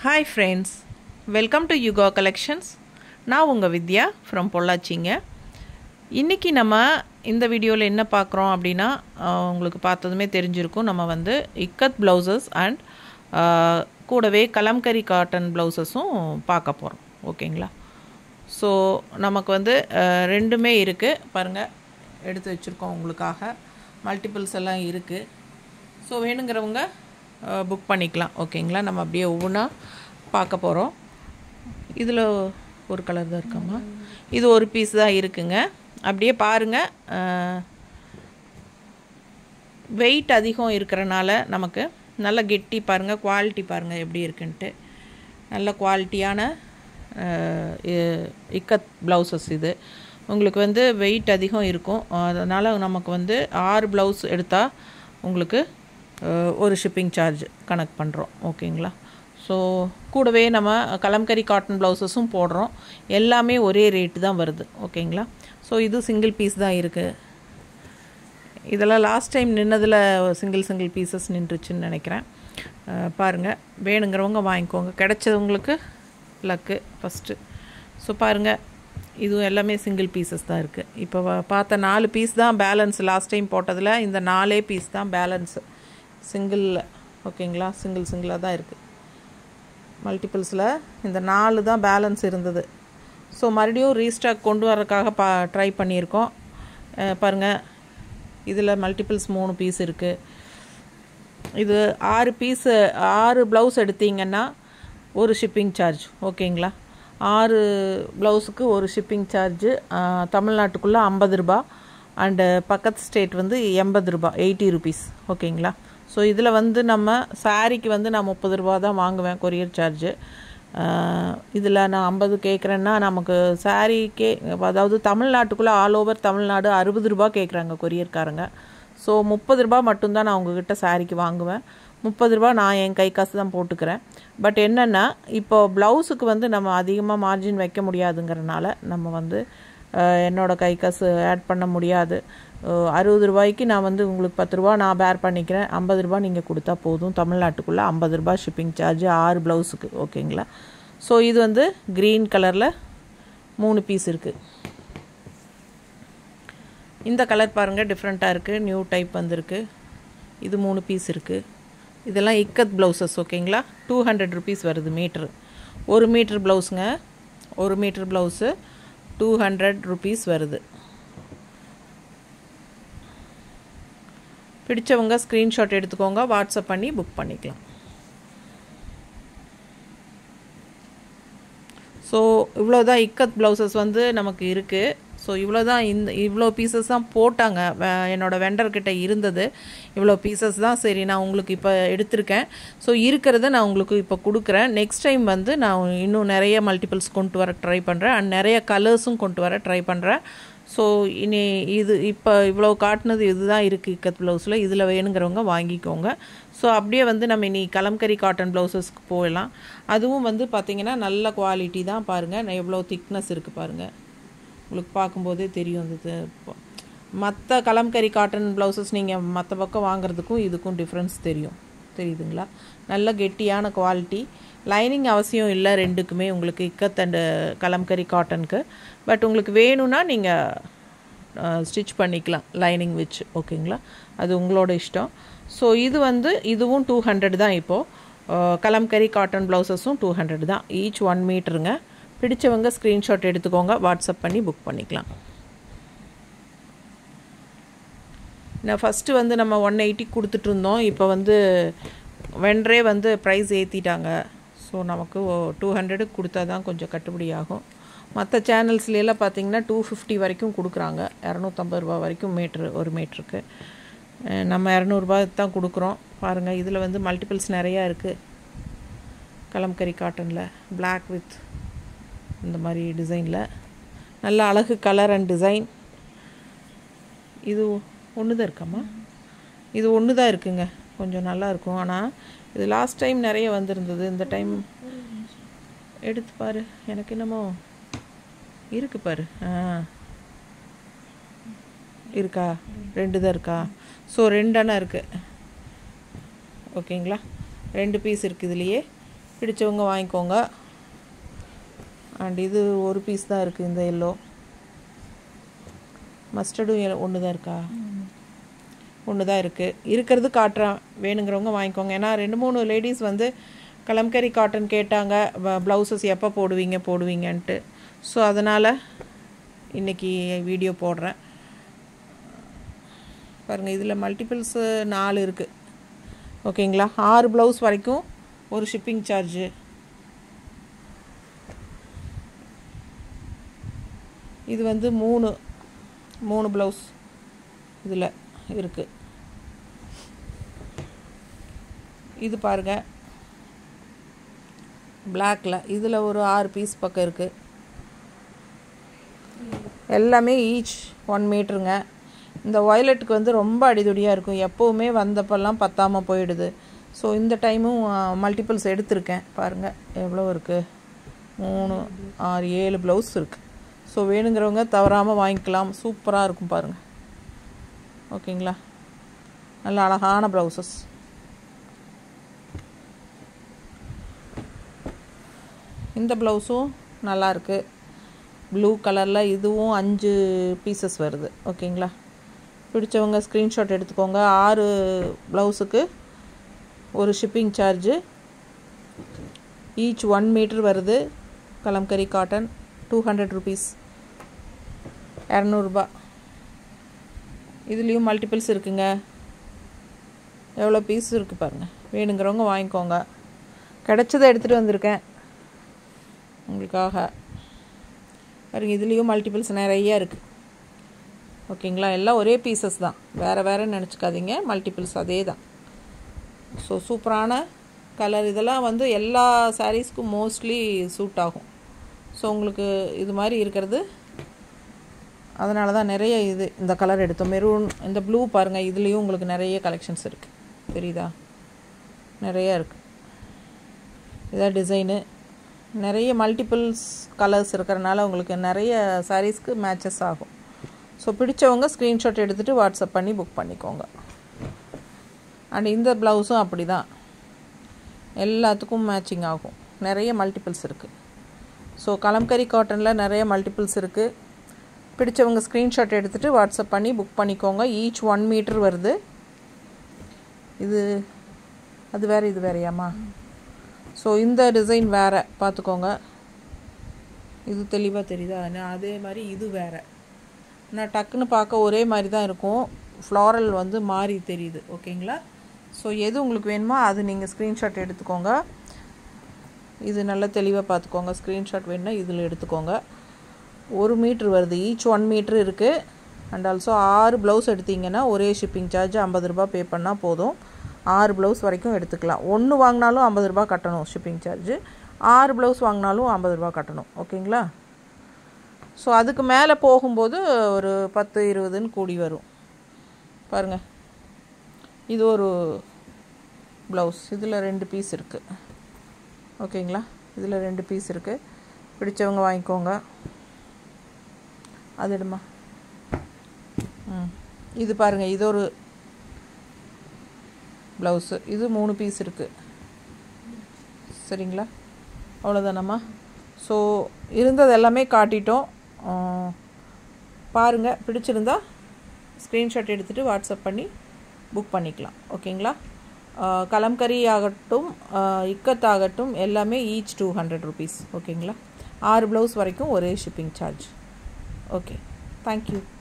hi friends welcome to Yuga collections நான் உங்கள் வித்யா from பொள்ளாச்சிங்க இன்றைக்கி நம்ம இந்த வீடியோவில் என்ன பார்க்குறோம் அப்படின்னா ஆஹ், உங்களுக்கு பார்த்ததுமே தெரிஞ்சிருக்கும் நம்ம வந்து இக்கத் ப்ளவுசஸ் அண்ட் கூடவே கலம்கரி காட்டன் ப்ளவுசஸும் பார்க்க போகிறோம் ஓகேங்களா ஸோ நமக்கு வந்து ஆஹ், ரெண்டுமே இருக்குது பாருங்கள் எடுத்து வச்சுருக்கோம் உங்களுக்காக மல்டிபிள்ஸ் எல்லாம் இருக்குது ஸோ வேணுங்கிறவங்க புக் பண்ணிக்கலாம் ஓகேங்களா நம்ம அப்படியே ஒவ்வொன்றா பார்க்க போகிறோம் இதில் ஒரு கலர் தான் இருக்காமா இது ஒரு பீஸ் தான் இருக்குங்க அப்படியே பாருங்கள் வெயிட் அதிகம் இருக்கிறனால நமக்கு நல்ல கெட்டி பாருங்கள் குவாலிட்டி பாருங்கள் எப்படி இருக்குன்ட்டு நல்ல குவாலிட்டியான அஹ், இ- இக்கத் ப்ளவுசஸ் இது உங்களுக்கு வந்து வெயிட் அதிகம் இருக்கும் அதனால் நமக்கு வந்து ஆறு ப்ளவுஸ் எடுத்தால் உங்களுக்கு அஹ், ஒரு ஷிப்பிங் சார்ஜ் கணக்கு பண்ணுறோம் ஓகேங்களா ஸோ கூடவே நம்ம கலம்கரி காட்டன் ப்ளவுசஸும் போடுறோம் எல்லாமே ஒரே ரேட்டு தான் வருது ஓகேங்களா ஸோ இது சிங்கிள் பீஸ் தான் இருக்குது இதெல்லாம் லாஸ்ட் டைம் நின்னதில் சிங்கிள் சிங்கிள் பீசஸ் நின்றுச்சுன்னு நினைக்கிறேன் அஹ் பாருங்கள் வேணுங்கிறவங்க வாங்கிக்கோங்க கிடைச்சவங்களுக்கு லக்கு ஃபஸ்ட்டு ஸோ பாருங்கள் இதுவும் எல்லாமே சிங்கிள் பீசஸ் தான் இருக்குது இப்போ வ- பார்த்த நாலு பீஸ் தான் பேலன்ஸ் லாஸ்ட் டைம் போட்டதில் இந்த நாலே பீஸ் தான் பேலன்ஸு சிங்கிள் ஓகேங்களா சிங்கிள் சிங்கிளாக தான் இருக்குது மல்டிபிள்ஸில் இந்த நாலு தான் பேலன்ஸ் இருந்தது ஸோ மறுபடியும் ரீஸ்டாக் கொண்டு வரதுக்காக பா ட்ரை பண்ணியிருக்கோம் அஹ் பாருங்க இதில் மல்டிபிள்ஸ் மூணு பீஸ் இருக்குது இது ஆறு பீஸு ஆறு ப்ளவுஸ் எடுத்தீங்கன்னா ஒரு ஷிப்பிங் சார்ஜ் ஓகேங்களா ஆறு ப்ளவுஸுக்கு ஒரு ஷிப்பிங் சார்ஜு தமிழ்நாட்டுக்குள்ளே ஐம்பது ரூபா அண்டு பக்கத்து ஸ்டேட் வந்து எண்பது ரூபா எயிட்டி ருபீஸ் ஓகேங்களா ஸோ இதில் வந்து நம்ம சாரீக்கு வந்து நான் முப்பது ரூபா தான் வாங்குவேன் கொரியர் சார்ஜு இதில் நான் ஐம்பது கேட்குறேன்னா நமக்கு சாரீக்கே அதாவது தமிழ்நாட்டுக்குள்ளே ஆல் ஓவர் தமிழ்நாடு அறுபது ரூபா கேட்குறாங்க கொரியர்காரங்க ஸோ முப்பது ரூபா மட்டும்தான் நான் உங்ககிட்ட சாரீக்கு வாங்குவேன் முப்பது ரூபா நான் என் கை காசு தான் போட்டுக்கிறேன் பட் என்னென்னா இப்போ ப்ளவுஸுக்கு வந்து நம்ம அதிகமாக மார்ஜின் வைக்க முடியாதுங்கிறனால நம்ம வந்து அஹ், என்னோட கை காசு ஆட் பண்ண முடியாது அஹ், அறுபது ரூபாய்க்கு நான் வந்து உங்களுக்கு பத்து ரூபா நான் பேர் பண்ணிக்கிறேன் ஐம்பது ரூபா நீங்கள் கொடுத்தா போதும் தமிழ்நாட்டுக்குள்ளே ஐம்பது ரூபா ஷிப்பிங் சார்ஜ் ஆறு ப்ளவுஸுக்கு ஓகேங்களா ஸோ இது வந்து க்ரீன் கலரில் மூணு பீஸ் இருக்குது இந்த கலர் பாருங்கள் டிஃப்ரெண்ட்டாக இருக்குது நியூ டைப் வந்திருக்கு இது மூணு பீஸ் இருக்குது இதெல்லாம் இக்கத் ப்ளவுசஸ் ஓகேங்களா டூ ஹண்ட்ரட் ருபீஸ் வருது மீட்ரு ஒரு மீட்ரு ப்ளவுஸுங்க ஒரு meter blouse two hundred rupees வருது பிடிச்சவங்க ஸ்க்ரீன்ஷாட் எடுத்துக்கோங்க வாட்ஸ்அப் பண்ணி புக் பண்ணிக்கலாம் ஸோ இவ்வளோ தான் இக்கத் ப்ளவுசஸ் வந்து நமக்கு இருக்குது ஸோ இவ்வளோ தான் இந்த இவ்வளோ பீசஸ் தான் போட்டாங்க வே- என்னோட வெண்டர்கிட்ட இருந்தது இவ்வளோ பீசஸ் தான் சரி நான் உங்களுக்கு இப்போ எடுத்திருக்கேன் ஸோ இருக்கிறத நான் உங்களுக்கு இப்போ கொடுக்குறேன் நெக்ஸ்ட் டைம் வந்து நான் இன்னும் நிறைய மல்டிபிள்ஸ் கொண்டு வர ட்ரை பண்ணுறேன் அண்ட் நிறைய கலர்ஸும் கொண்டு வர ட்ரை பண்ணுறேன் ஸோ இனி இது இப்போ இவ்வளோ காட்டினது இதுதான் இருக்குது இக்கத் ப்ளவுஸில் இதில் வேணுங்கிறவங்க வாங்கிக்கோங்க ஸோ அப்படியே வந்து நம்ம இனி கலம்கரி காட்டன் ப்ளவுசஸ்க்கு போயிடலாம் அதுவும் வந்து பார்த்திங்கன்னா நல்ல குவாலிட்டி தான் பாருங்கள் எவ்வளோ திக்னஸ் இருக்குது பாருங்கள் உங்களுக்கு பார்க்கும்போதே தெரியும் அது மற்ற கலம்கரி காட்டன் ப்ளவுசஸ் நீங்கள் மற்ற பக்கம் வாங்குறதுக்கும் இதுக்கும் டிஃப்ரென்ஸ் தெரியும் தெரியுதுங்களா நல்ல கெட்டியான குவாலிட்டி லைனிங் அவசியம் இல்லை ரெண்டுக்குமே உங்களுக்கு இக்கத் அண்டு கலம்கரி காட்டனுக்கு பட் உங்களுக்கு வேணும்னா நீங்கள் ஸ்டிச் பண்ணிக்கலாம் லைனிங் வச்சு ஓகேங்களா அது உங்களோட இஷ்டம் ஸோ இது வந்து இதுவும் டூ ஹண்ட்ரட் தான் இப்போது கலம்கரி காட்டன் ப்ளவுசஸும் டூ ஹண்ட்ரட் தான் ஈச் ஒன் மீட்டருங்க பிடிச்சவங்க ஸ்க்ரீன்ஷாட் எடுத்துக்கோங்க வாட்ஸ்அப் பண்ணி புக் பண்ணிக்கலாம் நான் ஃபஸ்ட்டு வந்து நம்ம ஒன் எயிட்டி கொடுத்துட்டு இருந்தோம் இப்போ வந்து வெண்டரே வந்து ப்ரைஸ் ஏற்றிட்டாங்க ஸோ நமக்கு டூ ஹண்ட்ரடுக்கு கொடுத்தா தான் கொஞ்சம் கட்டுப்படி ஆகும் மற்ற சேனல்ஸ்லாம் பார்த்தீங்கன்னா டூ ஃபிஃப்டி வரைக்கும் கொடுக்குறாங்க இரநூத்தம்பது ரூபா வரைக்கும் மீட்ரு ஒரு மீட்ருக்கு அஹ் நம்ம இரநூறுபா தான் கொடுக்குறோம் பாருங்கள் இதில் வந்து மல்டிபிள்ஸ் நிறையா இருக்குது கலம்கரி காட்டனில் Black வித் இந்த மாதிரி டிசைனில் நல்ல அழகு கலர் அண்ட் டிசைன் இது ஒன்று தான் இருக்காம்மா இது ஒன்று தான் இருக்குங்க கொஞ்சம் நல்லா இருக்கும் ஆனால் இது லாஸ்ட் டைம் நிறைய வந்திருந்தது இந்த டைம் எடுத்து பாரு எனக்கு என்னமோ இருக்கு பாரு ஆ இருக்கா ரெண்டு தான் இருக்கா ஸோ ரெண்டெண்ணா இருக்குது ஓகேங்களா ரெண்டு பீஸ் இருக்குது இதுலேயே பிடிச்சவங்க வாங்கிக்கோங்க அண்ட் இது ஒரு பீஸ் தான் இருக்குது இந்த எல்லோ மஸ்டர்டும் ஒன்று தான் இருக்கா ஒன்று தான் இருக்குது இருக்கிறது காட்டுறேன் வேணுங்கிறவங்க வாங்கிக்கோங்க ஏன்னா ரெண்டு மூணு லேடிஸ் வந்து கலம்கரி காட்டன் கேட்டாங்க ப்ளவுசஸ் எப்போ போடுவீங்க போடுவீங்கன்ட்டு ஸோ அதனால் இன்றைக்கி வீடியோ போடுறேன் பாருங்கள் இதில் மல்டிபிள்ஸு நாலு இருக்குது ஓகேங்களா ஆறு ப்ளவுஸ் வரைக்கும் ஒரு ஷிப்பிங் சார்ஜு இது வந்து மூணு மூணு ப்ளவுஸ் இதில் இருக்குது இது பாருங்கள் பிளாக்கில் இதில் ஒரு ஆறு பீஸ் பக்கம் இருக்குது எல்லாமே ஈச் ஒன் மீட்ருங்க இந்த வயலட்டுக்கு வந்து ரொம்ப அடிதுடியாக இருக்கும் எப்போவுமே வந்தப்பெல்லாம் பத்தாமல் போயிடுது ஸோ இந்த டைமும் மல்டிபிள்ஸ் எடுத்திருக்கேன் பாருங்கள் எவ்வளோ இருக்குது மூணு ஆறு ஏழு ப்ளவுஸ் இருக்குது ஸோ வேணுங்கிறவங்க தவறாமல் வாங்கிக்கலாம் சூப்பராக இருக்கும் பாருங்கள் ஓகேங்களா நல்ல அழகான ப்ளவுசஸ் இந்த ப்ளவுஸும் நல்லாயிருக்கு ப்ளூ கலரில் இதுவும் அஞ்சு பீசஸ் வருது ஓகேங்களா பிடிச்சவங்க ஸ்க்ரீன்ஷாட் எடுத்துக்கோங்க ஆறு ப்ளவுஸுக்கு ஒரு shipping charge each one meter வருது kalamkari cotton two hundred rupees இரநூறுபா இதுலேயும் மல்டிபிள்ஸ் இருக்குங்க எவ்வளோ பீஸ் இருக்குது பாருங்கள் வேணுங்கிறவங்க வாங்கிக்கோங்க கிடச்சதை எடுத்துகிட்டு வந்திருக்கேன் உங்களுக்காக பாருங்க இதுலேயும் மல்டிபிள்ஸ் நிறைய இருக்குது ஓகேங்களா எல்லாம் ஒரே பீசஸ் தான் வேறு வேறுன்னு நினச்சிக்காதீங்க மல்டிபிள்ஸ் அதே தான் ஸோ சூப்பரான கலர் இதெல்லாம் வந்து எல்லா சாரீஸ்க்கும் மோஸ்ட்லி சூட் ஆகும் ஸோ உங்களுக்கு இது மாதிரி இருக்கிறது அதனால தான் நிறைய இது இந்த கலர் எடுத்தோம் மெரூன் இந்த ப்ளூ பாருங்கள் இதுலேயும் உங்களுக்கு நிறைய கலெக்ஷன்ஸ் இருக்குது தெரியுதா நிறைய இருக்குது இதான் டிசைனு நிறைய மல்டிபிள்ஸ் கலர்ஸ் இருக்கிறனால உங்களுக்கு நிறைய சாரீஸ்க்கு மேட்சஸ் ஆகும் ஸோ பிடிச்சவங்க ஸ்க்ரீன்ஷாட் எடுத்துகிட்டு வாட்ஸ்அப் பண்ணி புக் பண்ணிக்கோங்க அண்ட் இந்த ப்ளவுஸும் அப்படி தான் எல்லாத்துக்கும் மேட்சிங் ஆகும் நிறைய மல்டிபிள்ஸ் இருக்குது ஸோ கலம்கரி காட்டனில் நிறைய மல்டிபிள்ஸ் இருக்குது பிடிச்சவங்க ஸ்க்ரீன்ஷாட் எடுத்துகிட்டு வாட்ஸ்அப் பண்ணி புக் பண்ணிக்கோங்க ஈச் ஒன் மீட்ரு வருது இது அது வேறு இது வேறையாம்மா ஸோ இந்த டிசைன் வேறு பார்த்துக்கோங்க இது தெளிவாக தெரியுதா நான் அதே மாதிரி இது வேறு நான் டக்குன்னு பார்க்க ஒரே மாதிரி தான் இருக்கும் ஃப்ளாரல் வந்து மாறி தெரியுது ஓகேங்களா ஸோ எது உங்களுக்கு வேணுமோ அது நீங்கள் ஸ்க்ரீன்ஷாட் எடுத்துக்கோங்க இது நல்லா தெளிவாக பார்த்துக்கோங்க ஸ்க்ரீன்ஷாட் வேணுன்னா இதில் எடுத்துக்கோங்க ஒரு மீட்ரு வருது ஈச் ஒன் மீட்ரு இருக்குது அண்ட் ஆல்சோ ஆறு ப்ளவுஸ் எடுத்தீங்கன்னா ஒரே ஷிப்பிங் சார்ஜ் ஐம்பது ரூபா பே பண்ணால் போதும் ஆறு ப்ளவுஸ் வரைக்கும் எடுத்துக்கலாம் ஒன்று வாங்கினாலும் ஐம்பது ரூபா கட்டணும் ஷிப்பிங் சார்ஜு ஆறு ப்ளவுஸ் வாங்கினாலும் ஐம்பது ரூபா கட்டணும் ஓகேங்களா ஸோ அதுக்கு மேலே போகும்போது ஒரு பத்து இருபதுன்னு கூடி வரும் பாருங்கள் இது ஒரு ப்ளவுஸ் இதில் ரெண்டு பீஸ் இருக்குது ஓகேங்களா இதில் ரெண்டு பீஸ் இருக்குது பிடிச்சவங்க வாங்கிக்கோங்க அது எடுமா ம் இது பாருங்கள் இது ஒரு ப்ளவுஸு இது மூணு பீஸ் இருக்குது சரிங்களா அவ்வளோதானம்மா ஸோ இருந்தது எல்லாமே காட்டிட்டோம் பாருங்கள் பிடிச்சிருந்தா ஸ்க்ரீன்ஷாட் எடுத்துகிட்டு வாட்ஸ்அப் பண்ணி புக் பண்ணிக்கலாம் ஓகேங்களா கலம்கரி ஆகட்டும் இக்கத் ஆகட்டும் எல்லாமே ஈச் டூ ஹண்ட்ரட் ருபீஸ் ஓகேங்களா ஆறு ப்ளவுஸ் வரைக்கும் ஒரே ஷிப்பிங் சார்ஜ் ஓகே தேங்க்யூ